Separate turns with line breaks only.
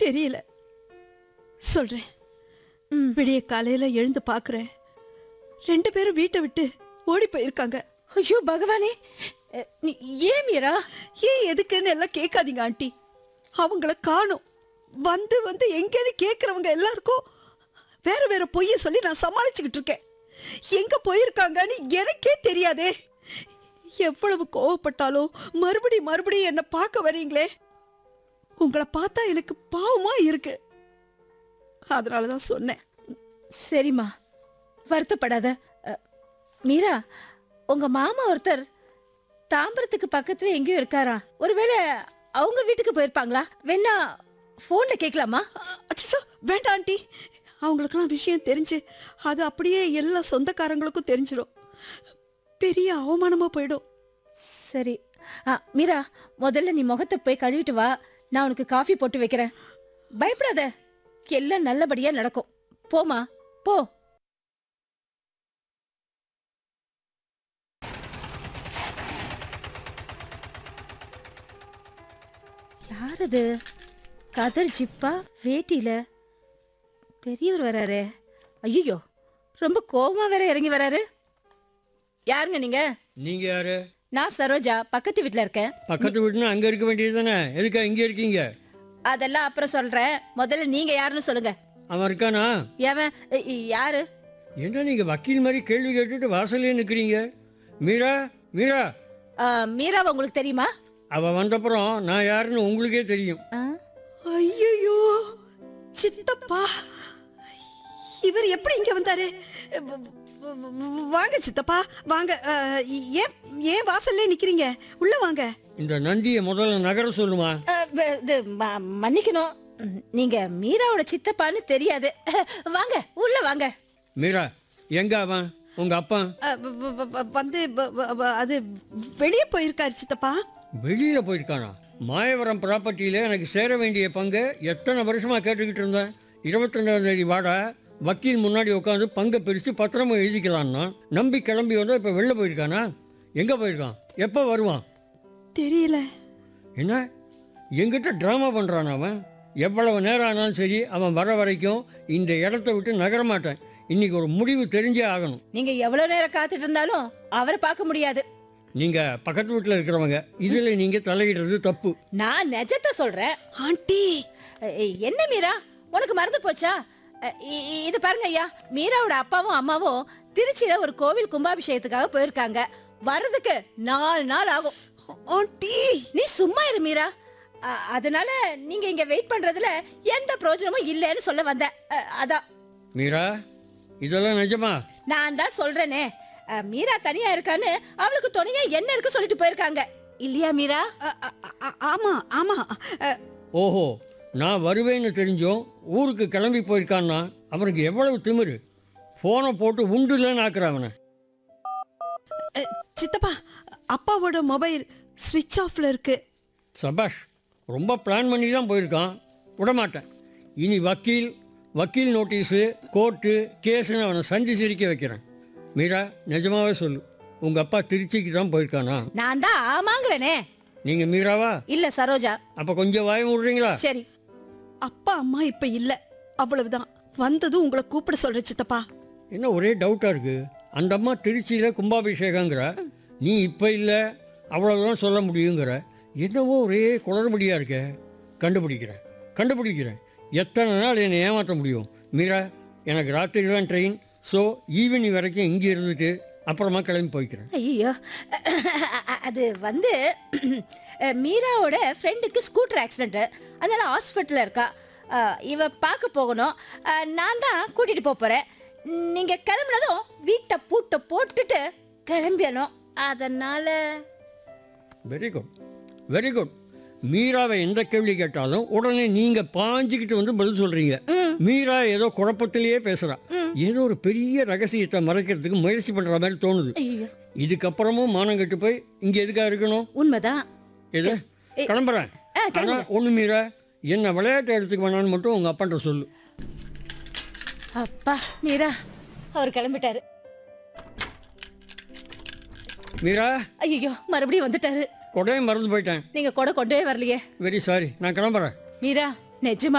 தெரியல சொல்றேன்
ம்.
விடிய காலையில எழுந்து பாக்குறேன் ரெண்டு பேரும் வீட்டை விட்டு ஓடி போயிருக்காங்க
ஐயோ பகவானே அ, நீ ஏன் மீரா
ஏன் எதுக்குன்னு எல்லாம் கேட்காதீங்க ஆண்டி அவங்கள காணும் வந்து வந்து எங்கன்னு கேக்குறவங்க எல்லாருக்கும் வேற வேற பொய்ய சொல்லி நான் சமாளிச்சுக்கிட்டு இருக்கேன் எங்க போயிருக்காங்கன்னு எனக்கே தெரியாதே எவ்வளவு கோவப்பட்டாலும் மறுபடி மறுபடியும் என்ன பார்க்க வரீங்களே உங்களை பார்த்தா எனக்கு பாவமா இருக்கு அதனாலதான் சொன்னேன்
சரிம்மா வருத்தப்படாத அ, மீரா உங்க மாமா ஒருத்தர் தாம்பரத்துக்கு பக்கத்துல எங்கேயோ இருக்காரா ஒருவேளை அவங்க வீட்டுக்கு போயிருப்பாங்களா வேணா போன்ல கேட்கலாமா
அச்சோ வேண்டாம் ஆண்டி அவங்களுக்கெல்லாம் விஷயம் தெரிஞ்சு அது அப்படியே எல்லா சொந்தக்காரங்களுக்கும் தெரிஞ்சிடும் பெரிய அவமானமா போயிடும்
சரி ஆ மீரா முதல்ல நீ முகத்தை போய் கழுவிட்டு வா நான் உனக்கு காஃபி போட்டு வைக்கிறேன் பயப்படாத எல்லாம் நல்லபடியா நடக்கும் போமா போ யார் அது கதர் ஜிப்பா வேட்டியில பெரியவர் வராரு ஐயோ ரொம்ப கோவமா வேற இறங்கி வராரு யாருங்க நீங்க
நீங்க யாரு
நான் சரோஜா பக்கத்து வீட்ல இருக்கேன்
பக்கத்து வீட்டுனா அங்க இருக்க வேண்டியது தானே எதுக்கா இங்க இருக்கீங்க
அதெல்லாம் அப்புறம் சொல்றேன் முதல்ல நீங்க யாருன்னு சொல்லுங்க
அவன் இருக்கானா
எவன் இ- இ- யாரு
என்ன நீங்க வக்கீல் மாதிரி கேள்வி கேட்டுட்டு வாசல்லே நிக்கிறீங்க மீரா மீரா
ஆ, மீராவை உங்களுக்கு தெரியுமா
அவ வந்தப்புறம் நான் யாருன்னு உங்களுக்கே தெரியும்
ஆ?
ஐயோ சித்தப்பா இவர் எப்படி இங்க வந்தாரு வ- வ- வ- வாங்க சித்தப்பா வாங்க அஹ், ஏன் ஏன் வாசல்ல நிக்கிறீங்க உள்ள வாங்க
இந்த நந்தியை முதல்ல நகர சொல்லுமா
ஆ, வ- இது ம- மன்னிக்கணும் ம், நீங்க மீராவோட சித்தப்பான்னு தெரியாது வாங்க உள்ள வாங்க
மீரா எங்க அவன் உங்க அப்பா
அஹ், வ- வ- வ- வ- வந்து வ- வ- வ- அது வெளியே போயிருக்காரு சித்தப்பா
வெளியில போயிருக்கானா மாயவரம் ப்ராப்பர்ட்டியில எனக்கு சேர வேண்டிய பங்கை எத்தனை வருஷமா கேட்டுக்கிட்டு இருந்தேன் இருபத்தெண்டாம் தேதி வாடா வக்கீல் முன்னாடி உட்காந்து பங்கை பிரித்து பத்திரமா எழுதிக்கலான்னா நம்பி கிளம்பி வந்தா இப்போ வெளில போயிருக்கானா எங்கே போயிருக்கான் எப்போ வருவான்
தெரியல
என்ன எங்கிட்ட ட்ராமா பண்ணுறான் அவன் எவ்வளவு நேரம் ஆனாலும் சரி அவன் வர வரைக்கும் இந்த இடத்த விட்டு நகர மாட்டேன் இன்னைக்கு ஒரு முடிவு தெரிஞ்சே ஆகணும்
நீங்க எவ்வளவு நேரம் காத்துட்டு இருந்தாலும் அவரை பார்க்க முடியாது
நீங்கள் பக்கத்து வீட்டில் இருக்கிறவங்க இதில் நீங்கள் தலையிடுறது தப்பு
நான் நிஜத்தை சொல்றேன்
ஆண்டி
ஏய், என்ன மீரா உனக்கு மறந்து போச்சா அ, இ- இ- இது பாருங்க ஐயா மீராவோட அப்பாவும் அம்மாவும் திருச்சியில ஒரு கோவில் கும்பாபிஷேகத்துக்காக போயிருக்காங்க வர்றதுக்கு நாலு நாள் ஆகும்
ஆண்டி
நீ சும்மா இரு மீரா அ, அதனால நீங்க இங்க வெயிட் பண்றதுல எந்த பிரயோஜனமும் இல்லைன்னு சொல்ல வந்தேன் அ, அதான்
மீரா இதெல்லாம் நிஜமா
நான் தான் சொல்றேனே அ, மீரா தனியா இருக்கான்னு அவளுக்கு துணையா என்ன இருக்கு சொல்லிட்டு போயிருக்காங்க இல்லையா மீரா
அ- அ- அ- ஆமா ஆமா அஹ்,
ஓஹோ நான் வருவேன்னு தெரிஞ்சும் ஊருக்கு கிளம்பி போயிருக்கான்னா அவனுக்கு எவ்வளவு திமிரு ஃபோனை போட்டு உண்டுலன்னு ஆக்குறான் அவனை
அஹ், சித்தப்பா அப்பாவோட மொபைல் ஸ்விட்ச் ஆஃப்ல இருக்கு
சபாஷ் ரொம்ப பிளான் பண்ணி தான் போயிருக்கான் விடமாட்டேன் இனி வக்கீல் வக்கீல் நோட்டீஸு கோர்ட்டு கேஸுன்னு அவனை சந்தி சிரிக்க வைக்கிறேன் மீரா நிஜமாவே சொல்லு உங்கள் அப்பா திருச்சிக்கு தான் போயிருக்கானா
நான் தான் ஆமாங்கிறனே
நீங்கள் மீராவா
இல்ல சரோஜா
அப்போ கொஞ்சம் வாய விடுறீங்களா
சரி
அப்பா அம்மா இப்ப இல்ல அவ்வளவுதான் வந்ததும் உங்களை கூப்பிட சொல்ற சித்தப்பா
என்ன ஒரே டவுட்டாக இருக்குது அந்த அம்மா திருச்சியில் கும்பாபிஷேகங்கிற நீ இப்போ இல்லை அவ்வளோதான் சொல்ல முடியுங்கிற என்னவோ ஒரே குளறுபடியாக இருக்க கண்டுபிடிக்கிறேன் கண்டுபிடிக்கிறேன் எத்தனை நாள் என்னை ஏமாற்ற முடியும் மீரா எனக்கு ராத்திரி தான் ட்ரெயின் ஸோ ஈவினிங் வரைக்கும் இங்கே இருந்துட்டு அப்புறமா கிளம்பி போய்க்கிறேன்
ஐயோ அது வந்து மீராவோட ஃப்ரெண்டுக்கு ஸ்கூட்டர் ஆக்சிடென்ட் அதனால ஹாஸ்பிட்டலில் இருக்கா அஹ், இவ பார்க்க போகணும் அஹ், நான் தான் கூட்டிட்டு போக போறேன் நீங்க கிளம்புனதும் வீட்டை பூட்டை போட்டுட்டு கிளம்பிடணும் அதனால
வெரி குட் வெரி குட் மீராவை எந்த கேள்வி கேட்டாலும் உடனே நீங்கள் பாஞ்சிக்கிட்டு வந்து பதில் சொல்கிறீங்க
ம்.
மீரா ஏதோ குழப்பத்திலேயே பேசுகிறா ஏதோ ஒரு பெரிய ரகசியத்தை மறைக்கிறதுக்கு முயற்சி பண்ணுற மாதிரி தோணுது
ஐயோ
இதுக்கப்புறமும் மானம் கெட்டு போய் இங்கே எதுக்காக இருக்கணும்
உண்மைதான்
எது கிளம்புறேன்
ஆ, கிளம்புங்க.
ஆனால் ஒன்று மீரா என்ன விளையாட்டு எடுத்துக்க வேணான்னு மட்டும் உங்கள் அப்பான்ற சொல்லு
அப்பா மீரா அவர் கிளம்பிட்டாரு
மீரா
ஐயோ மறுபடியும் வந்துட்டாரு
கொடையை மறந்து போயிட்டேன்
நீங்க கூட கொண்டே வரலையே
வெரி சாரி நான் கிளம்புறேன்
மீரா நிஜமா